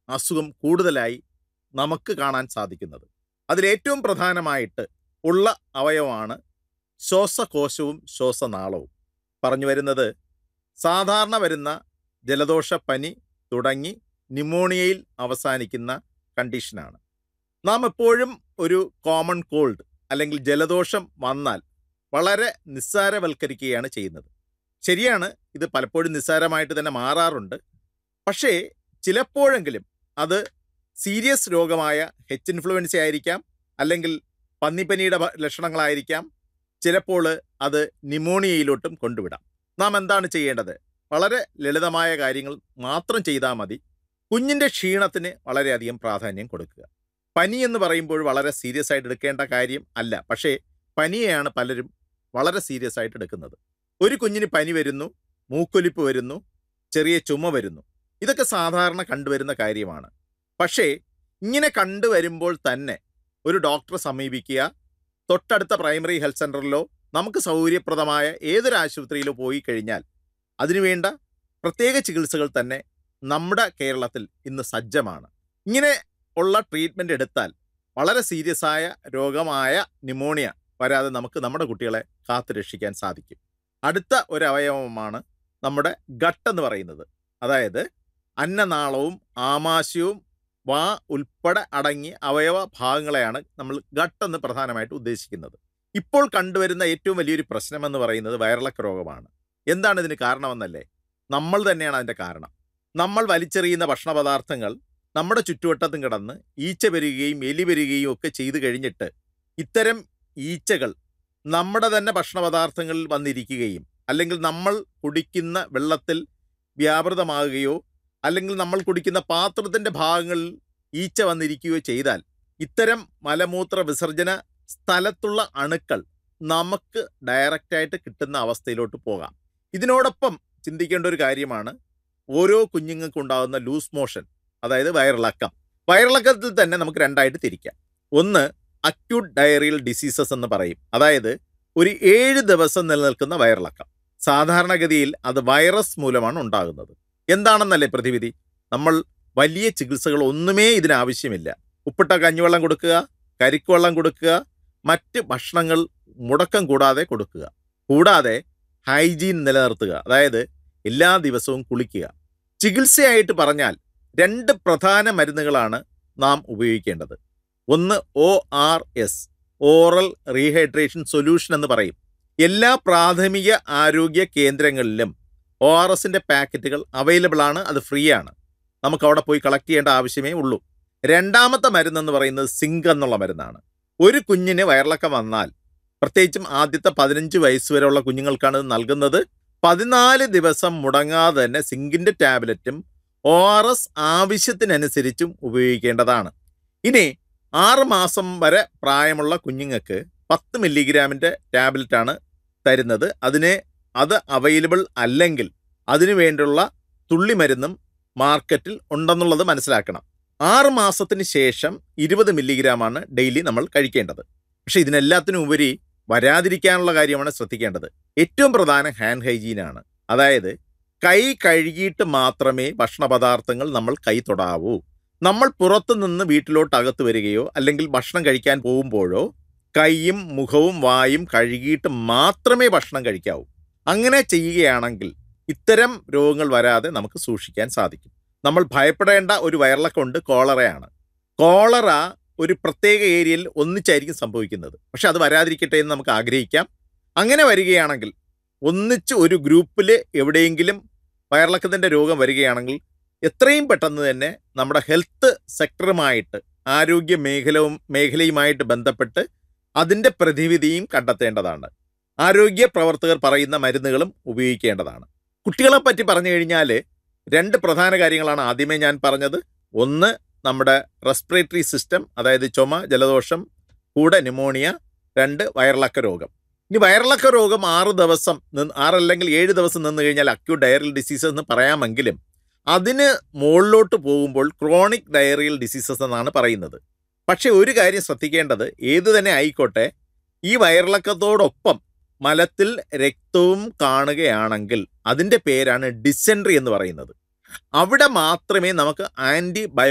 അസുഖം കൂടുതലായി നമുക്ക് കാണാൻ സാധിക്കുന്നത് അതിലേറ്റവും പ്രധാനമായിട്ട് ഉള്ള അവയവമാണ് ശ്വാസകോശവും ശ്വാസനാളവും പറഞ്ഞു വരുന്നത് സാധാരണ വരുന്ന ജലദോഷ പനി തുടങ്ങി ന്യൂമോണിയയിൽ അവസാനിക്കുന്ന കണ്ടീഷനാണ് നാം എപ്പോഴും ഒരു കോമൺ കോൾഡ് അല്ലെങ്കിൽ ജലദോഷം വന്നാൽ വളരെ നിസ്സാരവൽക്കരിക്കുകയാണ് ചെയ്യുന്നത് ശരിയാണ് ഇത് പലപ്പോഴും നിസ്സാരമായിട്ട് തന്നെ മാറാറുണ്ട് പക്ഷേ ചിലപ്പോഴെങ്കിലും അത് സീരിയസ് രോഗമായ ഹെച്ച് ഇൻഫ്ലുവൻസ ആയിരിക്കാം അല്ലെങ്കിൽ പന്നിപ്പനിയുടെ ഭ- ലക്ഷണങ്ങളായിരിക്കാം ചിലപ്പോൾ അത് ന്യൂമോണിയയിലോട്ടും കൊണ്ടുവിടാം നാം എന്താണ് ചെയ്യേണ്ടത് വളരെ ലളിതമായ കാര്യങ്ങൾ മാത്രം ചെയ്താൽ മതി കുഞ്ഞിൻ്റെ ക്ഷീണത്തിന് വളരെയധികം പ്രാധാന്യം കൊടുക്കുക പനി എന്ന് പറയുമ്പോൾ വളരെ സീരിയസ് ആയിട്ട് എടുക്കേണ്ട കാര്യം അല്ല പക്ഷേ പനിയെയാണ് പലരും വളരെ സീരിയസ് ആയിട്ട് എടുക്കുന്നത് ഒരു കുഞ്ഞിന് പനി വരുന്നു മൂക്കൊലിപ്പ് വരുന്നു ചെറിയ ചുമ വരുന്നു ഇതൊക്കെ സാധാരണ കണ്ടുവരുന്ന കാര്യമാണ് പക്ഷേ ഇങ്ങനെ കണ്ടുവരുമ്പോൾ തന്നെ ഒരു ഡോക്ടറെ സമീപിക്കുക തൊട്ടടുത്ത പ്രൈമറി ഹെൽത്ത് സെൻ്ററിലോ നമുക്ക് സൗകര്യപ്രദമായ ഏതൊരു ആശുപത്രിയിലോ പോയി കഴിഞ്ഞാൽ അതിനുവേണ്ട പ്രത്യേക ചികിത്സകൾ തന്നെ നമ്മുടെ കേരളത്തിൽ ഇന്ന് സജ്ജമാണ് ഇങ്ങനെ ഉള്ള ട്രീറ്റ്മെൻറ്റ് എടുത്താൽ വളരെ സീരിയസ് ആയ രോഗമായ ന്യൂമോണിയ വരാതെ നമുക്ക് നമ്മുടെ കുട്ടികളെ കാത്തു രക്ഷിക്കാൻ സാധിക്കും അടുത്ത ഒരു അവയവമാണ് നമ്മുടെ ഗട്ട് എന്ന് പറയുന്നത് അതായത് അന്നനാളവും ആമാശയവും വാ ഉൾപ്പെടെ അടങ്ങിയ അവയവ ഭാഗങ്ങളെയാണ് നമ്മൾ ഗട്ടെന്ന് പ്രധാനമായിട്ട് ഉദ്ദേശിക്കുന്നത് ഇപ്പോൾ കണ്ടുവരുന്ന ഏറ്റവും വലിയൊരു പ്രശ്നമെന്ന് പറയുന്നത് വയറിളക്ക രോഗമാണ് എന്താണ് ഇതിന് കാരണമെന്നല്ലേ നമ്മൾ തന്നെയാണ് അതിൻ്റെ കാരണം നമ്മൾ വലിച്ചെറിയുന്ന ഭക്ഷണ പദാർത്ഥങ്ങൾ നമ്മുടെ ചുറ്റുവട്ടത്തും കിടന്ന് ഈച്ച വരികയും എലി വരികയും ഒക്കെ ചെയ്തു കഴിഞ്ഞിട്ട് ഇത്തരം ഈച്ചകൾ നമ്മുടെ തന്നെ ഭക്ഷണ പദാർത്ഥങ്ങളിൽ വന്നിരിക്കുകയും അല്ലെങ്കിൽ നമ്മൾ കുടിക്കുന്ന വെള്ളത്തിൽ വ്യാപൃതമാകുകയോ അല്ലെങ്കിൽ നമ്മൾ കുടിക്കുന്ന പാത്രത്തിൻ്റെ ഭാഗങ്ങളിൽ ഈച്ച വന്നിരിക്കുകയോ ചെയ്താൽ ഇത്തരം മലമൂത്ര വിസർജന സ്ഥലത്തുള്ള അണുക്കൾ നമുക്ക് ഡയറക്റ്റായിട്ട് കിട്ടുന്ന അവസ്ഥയിലോട്ട് പോകാം ഇതിനോടൊപ്പം ചിന്തിക്കേണ്ട ഒരു കാര്യമാണ് ഓരോ കുഞ്ഞുങ്ങൾക്കും ഉണ്ടാകുന്ന ലൂസ് മോഷൻ അതായത് വയറിളക്കം വയറിളക്കത്തിൽ തന്നെ നമുക്ക് രണ്ടായിട്ട് തിരിക്കാം ഒന്ന് അക്യൂട്ട് ഡയറിയൽ ഡിസീസസ് എന്ന് പറയും അതായത് ഒരു ഏഴ് ദിവസം നിലനിൽക്കുന്ന വയറിളക്കം സാധാരണഗതിയിൽ അത് വൈറസ് മൂലമാണ് ഉണ്ടാകുന്നത് എന്താണെന്നല്ലേ പ്രതിവിധി നമ്മൾ വലിയ ചികിത്സകൾ ഒന്നുമേ ഇതിനാവശ്യമില്ല ഉപ്പിട്ട കഞ്ഞിവെള്ളം കൊടുക്കുക കരിക്കുവെള്ളം കൊടുക്കുക മറ്റ് ഭക്ഷണങ്ങൾ മുടക്കം കൂടാതെ കൊടുക്കുക കൂടാതെ ഹൈജീൻ നിലനിർത്തുക അതായത് എല്ലാ ദിവസവും കുളിക്കുക ചികിത്സയായിട്ട് പറഞ്ഞാൽ രണ്ട് പ്രധാന മരുന്നുകളാണ് നാം ഉപയോഗിക്കേണ്ടത് ഒന്ന് O R S oral rehydration solution എന്ന് പറയും എല്ലാ പ്രാഥമിക ആരോഗ്യ കേന്ദ്രങ്ങളിലും ഒ ആർ എസിൻ്റെ പാക്കറ്റുകൾ അവൈലബിൾ ആണ് അത് ഫ്രീ ആണ് നമുക്ക് അവിടെ പോയി കളക്ട് ചെയ്യേണ്ട ആവശ്യമേ ഉള്ളൂ രണ്ടാമത്തെ മരുന്നെന്ന് പറയുന്നത് സിങ്ക് എന്നുള്ള മരുന്നാണ് ഒരു കുഞ്ഞിന് വയറിളക്കം വന്നാൽ പ്രത്യേകിച്ചും ആദ്യത്തെ പതിനഞ്ച് വയസ്സ് വരെയുള്ള കുഞ്ഞുങ്ങൾക്കാണ് ഇത് നൽകുന്നത് പതിനാല് ദിവസം മുടങ്ങാതെ തന്നെ സിങ്കിൻ്റെ ടാബ്ലറ്റും ഒ ആർ എസ് ആവശ്യത്തിനനുസരിച്ചും ഉപയോഗിക്കേണ്ടതാണ് ഇനി ആറ് മാസം വരെ പ്രായമുള്ള കുഞ്ഞുങ്ങൾക്ക് പത്ത് മില്ലിഗ്രാമിൻ്റെ ടാബ്ലറ്റാണ് തരുന്നത് അതിന് അത് അവൈലബിൾ അല്ലെങ്കിൽ അതിനു വേണ്ടിയുള്ള തുള്ളിമരുന്നും മാർക്കറ്റിൽ ഉണ്ടെന്നുള്ളത് മനസ്സിലാക്കണം ആറ് മാസത്തിന് ശേഷം ഇരുപത് മില്ലിഗ്രാമാണ് ഡെയിലി നമ്മൾ കഴിക്കേണ്ടത് പക്ഷെ ഇതിനെല്ലാത്തിനും ഉപരി വരാതിരിക്കാനുള്ള കാര്യമാണ് ശ്രദ്ധിക്കേണ്ടത് ഏറ്റവും പ്രധാനം ഹാൻഡ് ഹൈജീനാണ് അതായത് കൈ കഴുകിയിട്ട് മാത്രമേ ഭക്ഷണ പദാർത്ഥങ്ങൾ നമ്മൾ കൈ തൊടാവൂ നമ്മൾ പുറത്തു നിന്ന് വീട്ടിലോട്ട് അകത്ത് വരികയോ അല്ലെങ്കിൽ ഭക്ഷണം കഴിക്കാൻ പോകുമ്പോഴോ കൈയും മുഖവും വായും കഴുകിയിട്ട് മാത്രമേ ഭക്ഷണം കഴിക്കാവൂ അങ്ങനെ ചെയ്യുകയാണെങ്കിൽ ഇത്തരം രോഗങ്ങൾ വരാതെ നമുക്ക് സൂക്ഷിക്കാൻ സാധിക്കും നമ്മൾ ഭയപ്പെടേണ്ട ഒരു വയറിളക്കമുണ്ട് കോളറയാണ് കോളറ ഒരു പ്രത്യേക ഏരിയയിൽ ഒന്നിച്ചായിരിക്കും സംഭവിക്കുന്നത് പക്ഷെ അത് വരാതിരിക്കട്ടെ എന്ന് നമുക്ക് ആഗ്രഹിക്കാം അങ്ങനെ വരികയാണെങ്കിൽ ഒന്നിച്ച് ഒരു ഗ്രൂപ്പിൽ എവിടെയെങ്കിലും വയറിളക്കത്തിൻ്റെ രോഗം വരികയാണെങ്കിൽ എത്രയും പെട്ടെന്ന് തന്നെ നമ്മുടെ ഹെൽത്ത് സെക്ടറുമായിട്ട് ആരോഗ്യ മേഖലവും മേഖലയുമായിട്ട് ബന്ധപ്പെട്ട് അതിൻ്റെ പ്രതിവിധിയും കണ്ടെത്തേണ്ടതാണ് ആരോഗ്യ പ്രവർത്തകർ പറയുന്ന മരുന്നുകളും ഉപയോഗിക്കേണ്ടതാണ് കുട്ടികളെ പറ്റി പറഞ്ഞു കഴിഞ്ഞാൽ രണ്ട് പ്രധാന കാര്യങ്ങളാണ് ആദ്യമേ ഞാൻ പറഞ്ഞത് ഒന്ന് നമ്മുടെ റെസ്പിറേറ്ററി സിസ്റ്റം അതായത് ചുമ ജലദോഷം കൂടെ ന്യൂമോണിയ രണ്ട് വയറിളക്ക രോഗം ഇനി വയറിളക്ക രോഗം ആറ് ദിവസം നിന്ന് ആറല്ലെങ്കിൽ ഏഴ് ദിവസം നിന്ന് കഴിഞ്ഞാൽ അക്യൂട്ട് ഡയറിയൽ ഡിസീസസ് എന്ന് പറയാമെങ്കിലും അതിന് മുകളിലോട്ട് പോകുമ്പോൾ ക്രോണിക് ഡയറിയൽ ഡിസീസസ് എന്നാണ് പറയുന്നത് പക്ഷേ ഒരു കാര്യം ശ്രദ്ധിക്കേണ്ടത് ഏതു തന്നെ ആയിക്കോട്ടെ ഈ വയറിളക്കത്തോടൊപ്പം മലത്തിൽ രക്തവും കാണുകയാണെങ്കിൽ അതിൻ്റെ പേരാണ് ഡിസെൻട്രി എന്ന് പറയുന്നത് അവിടെ മാത്രമേ നമുക്ക് ആൻറ്റിബയോ